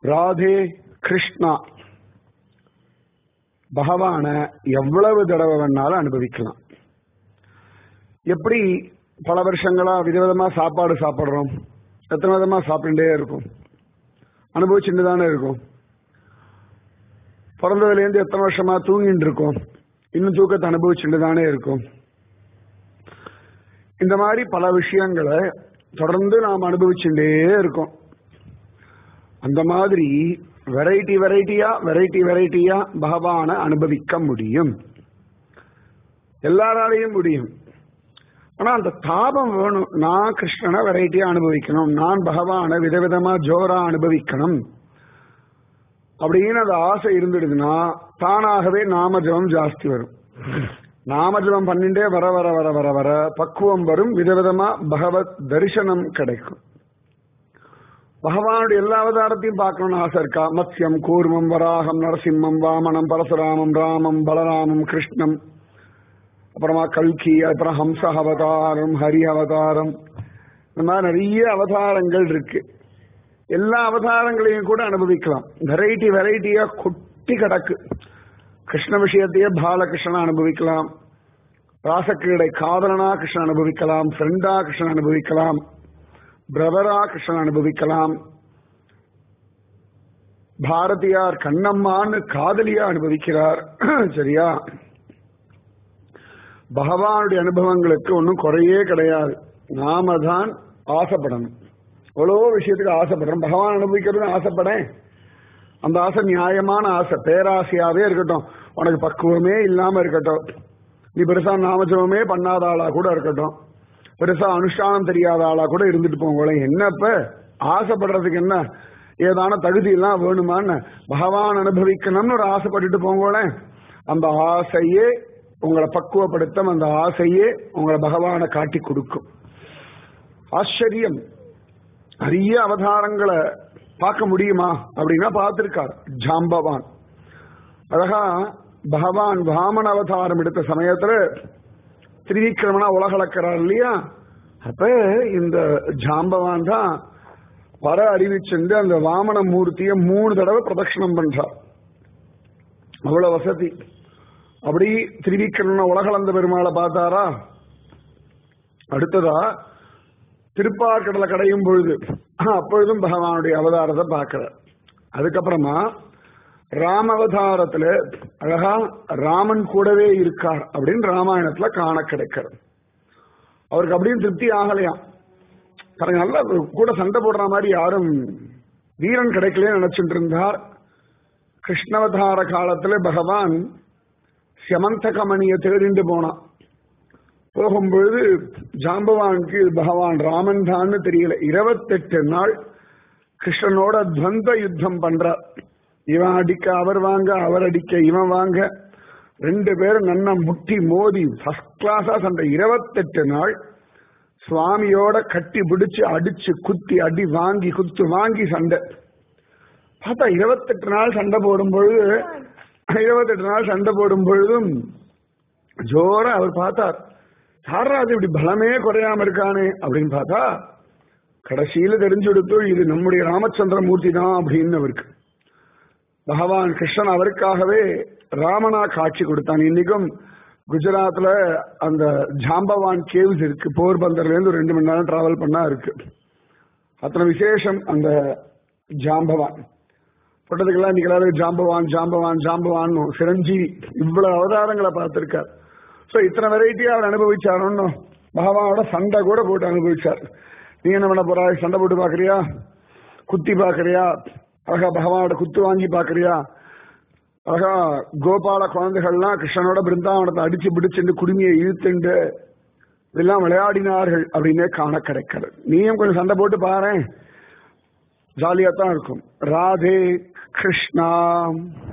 ராதே கிருஷ்ணா பகவான எவ்வளவு தடவை வேணாலும் அனுபவிக்கலாம் எப்படி பல வருஷங்களா விதவிதமா சாப்பாடு சாப்பிடுறோம் எத்தனை விதமா சாப்பிட்டுட்டே இருக்கும் அனுபவிச்சுட்டு தானே இருக்கும் பிறந்ததுலேருந்து எத்தனை வருஷமா தூங்கிட்டு இருக்கோம் இன்னும் தூக்கத்தை அனுபவிச்சுட்டு தானே இருக்கும் இந்த மாதிரி பல விஷயங்களை தொடர்ந்து நாம் அனுபவிச்சுட்டே இருக்கோம் அந்த மாதிரி வெரைட்டி வெரைட்டியா வெரைட்டி வெரைட்டியா பகவான அனுபவிக்க முடியும் எல்லாராலையும் முடியும் ஆனா அந்த தாபம் வேணும் நான் கிருஷ்ணனை வெரைட்டியா அனுபவிக்கணும் நான் பகவான விதவிதமா ஜோரா அனுபவிக்கணும் அப்படின்னு அந்த ஆசை இருந்துடுதுன்னா தானாகவே நாமஜபம் ஜாஸ்தி வரும் நாமஜபம் பண்ணிட்டே வர வர வர வர வர பக்குவம் வரும் விதவிதமா பகவத் தரிசனம் கிடைக்கும் பகவானுடைய எல்லா அவதாரத்தையும் பார்க்கணும்னு ஆசை இருக்கா மத்யம் கூர்மம் வராகம் நரசிம்மம் வாமனம் பரசுராமம் ராமம் பலராமம் கிருஷ்ணம் அப்புறமா கல்கி அப்புறம் ஹம்ச அவதாரம் ஹரி அவதாரம் இந்த மாதிரி நிறைய அவதாரங்கள் இருக்கு எல்லா அவதாரங்களையும் கூட அனுபவிக்கலாம் வெரைட்டி வெரைட்டியா கொட்டி கிடக்கு கிருஷ்ண விஷயத்தையே பாலகிருஷ்ணன் அனுபவிக்கலாம் ராசக்கிரீடை காதலனா கிருஷ்ணன் அனுபவிக்கலாம் ஃப்ரெண்டா கிருஷ்ணன் அனுபவிக்கலாம் பிரதரா கிருஷ்ணன் அனுபவிக்கலாம் பாரதியார் கண்ணம்மான்னு காதலியா அனுபவிக்கிறார் சரியா பகவானுடைய அனுபவங்களுக்கு ஒன்றும் குறையே கிடையாது நாம தான் ஆசைப்படணும் எவ்வளோ விஷயத்துக்கு ஆசைப்படுறோம் பகவான் அனுபவிக்கிறது ஆசைப்படேன் அந்த ஆசை நியாயமான ஆசை பேராசையாவே இருக்கட்டும் உனக்கு பக்குவமே இல்லாம இருக்கட்டும் நீ பெருசா நாமஜபமே பண்ணாத ஆளா கூட இருக்கட்டும் பெருசா அனுஷ்டானம் தெரியாத ஆளா கூட இருந்துட்டு போங்களேன் என்னப்ப ஆசைப்படுறதுக்கு என்ன ஏதான தகுதி எல்லாம் வேணுமான்னு பகவான் அனுபவிக்கணும்னு ஒரு ஆசைப்பட்டுட்டு போங்களேன் அந்த ஆசையே உங்களை பக்குவப்படுத்தும் அந்த ஆசையே உங்களை பகவானை காட்டி கொடுக்கும் ஆச்சரியம் நிறைய அவதாரங்களை பார்க்க முடியுமா அப்படின்னா பார்த்திருக்கார் ஜாம்பவான் அழகா பகவான் வாமன அவதாரம் எடுத்த சமயத்துல திரிவிக்கிரமனா உலகளக்கிறார் இல்லையா அப்ப இந்த ஜாம்பவான் தான் வர அறிவிச்சுண்டு அந்த வாமன மூர்த்தியை மூணு தடவை பிரதட்சணம் பண்றார் அவ்வளவு வசதி அப்படி திரிவிக்கிரமன உலகளந்த பெருமாளை பார்த்தாரா அடுத்ததா திருப்பார்கடலை கடையும் பொழுது அப்பொழுதும் பகவானுடைய அவதாரத்தை பார்க்கிறார் அதுக்கப்புறமா ராம அவதாரத்துல அழகா ராமன் கூடவே இருக்கார் அப்படின்னு ராமாயணத்துல காண கிடைக்கிறது அவருக்கு அப்படியும் திருப்தி ஆகலையாம் தனக்கு நல்ல கூட சண்டை போடுற மாதிரி யாரும் வீரன் கிடைக்கலன்னு நினைச்சிட்டு இருந்தார் கிருஷ்ணவதார காலத்துல பகவான் செமந்தகமணியை தேடிண்டு போனான் போகும்பொழுது ஜாம்பவானுக்கு பகவான் ராமன் தான்னு தெரியல இருபத்தெட்டு நாள் கிருஷ்ணனோட துவந்த யுத்தம் பண்றார் இவன் அடிக்க அவர் வாங்க அவர் அடிக்க இவன் வாங்க ரெண்டு பேரும் நன்னா முட்டி மோதி ஃபர்ஸ்ட் கிளாஸா சண்டை இருபத்தெட்டு நாள் சுவாமியோட கட்டி பிடிச்சு அடிச்சு குத்தி அடி வாங்கி குத்து வாங்கி சண்டை பார்த்தா இருபத்தெட்டு நாள் சண்டை போடும் பொழுது இருபத்தெட்டு நாள் சண்டை போடும் பொழுதும் ஜோர அவர் பார்த்தார் யாரா அது இப்படி பலமே குறையாம இருக்கானே அப்படின்னு பார்த்தா கடைசியில தெரிஞ்சு கொடுத்து இது நம்முடைய ராமச்சந்திர மூர்த்தி தான் அப்படின்னு அவருக்கு பகவான் கிருஷ்ணன் அவருக்காகவே ராமனா காட்சி கொடுத்தான் இன்னைக்கும் குஜராத்ல அந்த ஜாம்பவான் கேவ்ஸ் இருக்கு போர்பந்தர்ல இருந்து ஒரு ரெண்டு மணி நேரம் டிராவல் பண்ணா இருக்கு அத்தனை விசேஷம் அந்த ஜாம்பவான் போட்டதுக்கெல்லாம் இன்னைக்கு எல்லாரும் ஜாம்பவான் ஜாம்பவான் ஜாம்பவான் சிரஞ்சீவி இவ்வளவு அவதாரங்களை பார்த்திருக்கார் சோ இத்தனை வெரைட்டியா அவர் அனுபவிச்சாரோன்னு பகவானோட சண்டை கூட போட்டு அனுபவிச்சார் நீ என்ன பண்ண போறா சண்டை போட்டு பாக்குறியா குத்தி பாக்குறியா அழகா பகவானோட குத்து வாங்கி பாக்குறியா அழகா கோபால குழந்தைகள்லாம் கிருஷ்ணனோட பிருந்தாவனத்தை அடிச்சு பிடிச்சுட்டு குடுமியை இழுத்துண்டு இதெல்லாம் விளையாடினார்கள் அப்படின்னே காண கிடைக்கிறது நீயும் கொஞ்சம் சண்டை போட்டு பாரு ஜாலியா தான் இருக்கும் ராதே கிருஷ்ணா